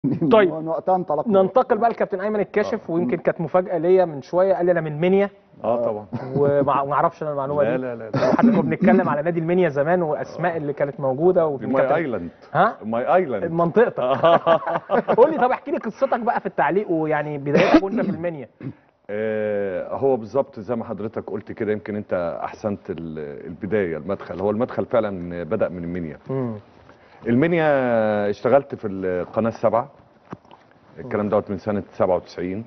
طيب. من وقتها انطلقنا ننتقل بقى لكابتن ايمن الكاشف ويمكن كانت مفاجاه ليا من شويه قال لي انا من منيا اه طبعا وما اعرفش انا المعلومه لا دي لا لا لا حتى كنا بنتكلم على نادي المنيا زمان والاسماء اللي كانت موجوده دي وكان ماي كابتن- ايلاند ها ماي ايلاند منطقتك قول لي طب احكي لي قصتك بقى في التعليق ويعني بدايتك وانت في المنيا آه، هو بالظبط زي ما حضرتك قلت كده يمكن انت احسنت ال- البدايه المدخل هو المدخل فعلا بدا من المنيا مم. المنيا اشتغلت في القناه السبعه الكلام دوت من سنه 97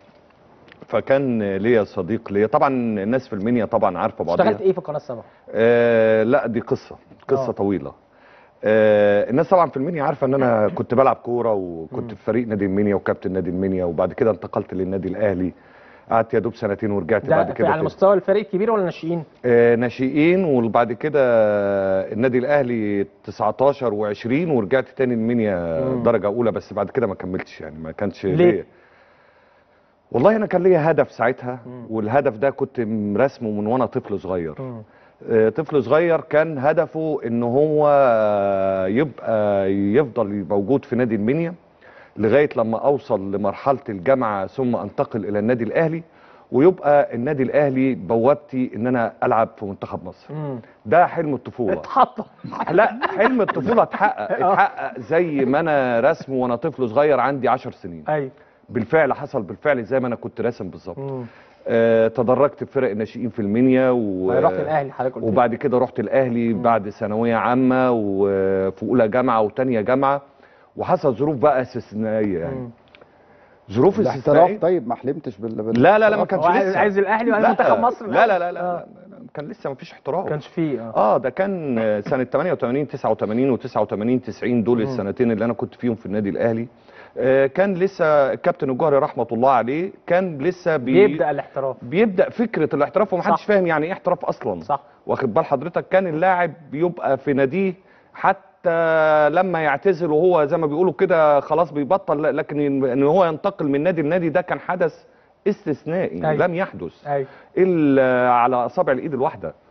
فكان ليا صديق ليا طبعا الناس في المنيا طبعا عارفه بعضيها اشتغلت ايه في القناه السبعه؟ آه لا دي قصه قصه آه. أوه. طويله آه الناس طبعا في المنيا عارفه ان انا كنت بلعب كوره وكنت في فريق نادي المنيا وكابتن نادي المنيا وبعد كده انتقلت للنادي الاهلي قعدت يا دوب سنتين ورجعت بعد ده في كده على تاني. مستوى الفريق الكبير ولا ناشئين؟ آه ناشئين وبعد كده النادي الاهلي 19 و20 ورجعت تاني المنيا مم. درجه اولى بس بعد كده ما كملتش يعني ما كانش ليه؟ ليا والله انا كان ليا هدف ساعتها مم. والهدف ده كنت رسمه من وانا طفل صغير مم. آه، طفل صغير كان هدفه ان هو آه، يبقى يفضل موجود في نادي المنيا لغايه لما اوصل لمرحله الجامعه ثم انتقل الى النادي الاهلي ويبقى النادي الاهلي بوابتي ان انا العب في منتخب مصر مم. ده حلم الطفوله اتحط لا حلم الطفوله اتحقق اتحقق زي ما انا رسمه وانا طفل صغير عندي 10 سنين ايوه بالفعل حصل بالفعل زي ما انا كنت راسم بالظبط مم. آه، تدرجت في فرق الناشئين في المنيا و... رحت الاهلي حضرتك قلت لي. وبعد كده رحت الاهلي بعد ثانويه عامه وفي اولى جامعه وثانيه جامعه وحصل ظروف بقى استثنائيه يعني مم. ظروف الاحتراف استثنائيه طيب ما حلمتش بال بال- لا لا لا ما كانش هو عايز لسه عايز الاهلي وعايز لا، منتخب مصر لا لا لا, لا, آه. لا, لا كان لسه ما فيش احتراف ما كانش فيه اه اه ده كان آه، سنه 88 89 و89 90 دول السنتين اللي انا كنت فيهم في النادي الاهلي آه، كان لسه الكابتن الجوهري رحمه الله عليه كان لسه بي بيبدا الاحتراف بيبدا فكره الاحتراف ومحدش صح. فاهم يعني ايه احتراف اصلا صح واخد بال حضرتك كان اللاعب بيبقى في ناديه حتى لما يعتزل وهو زي ما بيقولوا كده خلاص بيبطل لا- لكن ان هو ينتقل من نادي لنادي ده كان حدث استثنائي أيوة. لم يحدث ايوه الا على اصابع الايد الواحده